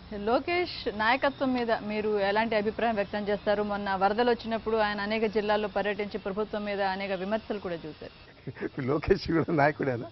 లోకేష్ నాయకత్వం మీద మీరు ఎలాంటి అభిప్రాయం వ్యక్తం చేస్తారు మొన్న వరదలు వచ్చినప్పుడు ఆయన అనేక జిల్లాల్లో పర్యటించి ప్రభుత్వం మీద అనేక విమర్శలు కూడా చూశారు లోకేష్ కూడా నాయకుడేనా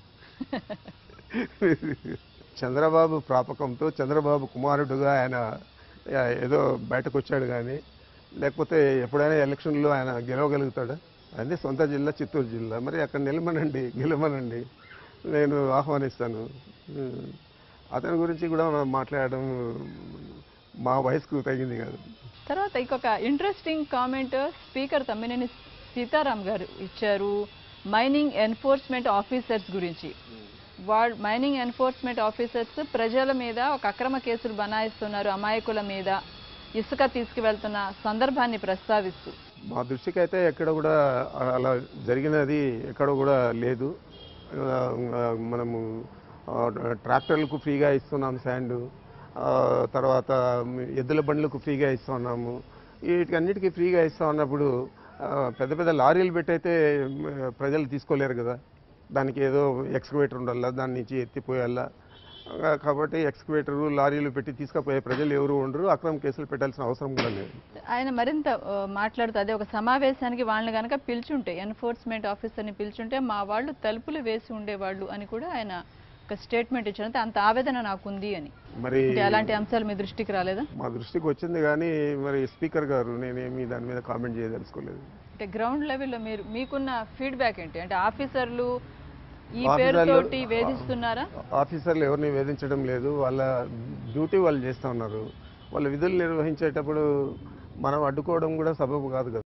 చంద్రబాబు ప్రాపకంతో చంద్రబాబు కుమారుడుగా ఆయన ఆ, ఏదో బయటకు వచ్చాడు కానీ లేకపోతే ఎప్పుడైనా ఎలక్షన్లో ఆయన గెలవగలుగుతాడా అదే సొంత జిల్లా చిత్తూరు జిల్లా మరి అక్కడ నిలమనండి గెలవనండి నేను ఆహ్వానిస్తాను ఉమ్, అతని గురించి కూడా మనం మాట్లాడడం మా వయసుకు తగింది కాదు తర్వాత ఇంకొక interesting comment speaker Tammineni Sitaram garu ఇచ్చారు మైనింగ్ ఎన్ఫోర్స్మెంట్ ఆఫీసర్స్ గురించి వాళ్ళ మైనింగ్ ఎన్ఫోర్స్మెంట్ ఆఫీసర్స్ ప్రజల మీద ఒక అక్రమ కేసులు బనాయిస్తున్నారు అమాయకుల మీద ఇసుక తీసుకువెళ్తున్న సందర్భాన్ని ప్రస్తావిస్తూ మా దృష్టికి అయితే ఎక్కడ కూడా అలా జరిగినది ఎక్కడ కూడా లేదు ఆ, మనము ఆ, ట్రాక్టర్లకు ఫ్రీగా ఇస్తున్నాం శాండ్ తర్వాత ఎద్దుల బండ్లకు ఫ్రీగా ఇస్తున్నాము వీటికన్నిటికీ ఫ్రీగా ఇస్తా ఉన్నప్పుడు ఆ, పెద్ద పెద్ద లారీలు పెట్టయితే మ, ప్రజలు తీసుకోలేరు కదా దానికి ఏదో ఎక్స్కవేటర్ ఉండాలా దాని నుంచి ఎత్తిపోయాలా ఆ, కాబట్టి ఎక్స్కవేటరు లారీలు పెట్టి తీసుకుపోయే ప్రజలు ఎవరు ఉండరు అక్రమ కేసులు పెట్టాల్సిన అవసరం కూడా లేదు ఆయన మరింత ఆ, మాట్లాడుతూ అదే ఒక సమావేశానికి వాళ్ళని కనుక పిలుచుంటే ఎన్ఫోర్స్మెంట్ ఆఫీసర్ని పిలుచుంటే మా వాళ్ళు తలుపులు వేసి ఉండేవాళ్ళు అని కూడా ఆయన ఒక స్టేట్మెంట్ ఇచ్చారు అంటే అంత ఆవేదన నాకుంది అని మరి అంటే అలాంటి అంశాలు మీ దృష్టికి రాలేదా మా దృష్టికి వచ్చింది కానీ మరి స్పీకర్ గారు నేనేమి దాని మీద కామెంట్ చేయదలుచుకోలేదు అంటే గ్రౌండ్ లెవెల్లో మీరు మీకున్న ఫీడ్బ్యాక్ ఏంటి అంటే ఆఫీసర్లు ఈ ఆఫీసర్లు- పేరుతోటి వేధిస్తున్నారా ఆఫీసర్లు ఎవరిని వేధించడం లేదు వాళ్ళ డ్యూటీ వాళ్ళు చేస్తూ ఉన్నారు వాళ్ళ విధులు నిర్వహించేటప్పుడు మనం అడ్డుకోవడం కూడా సబబు కాదు కదా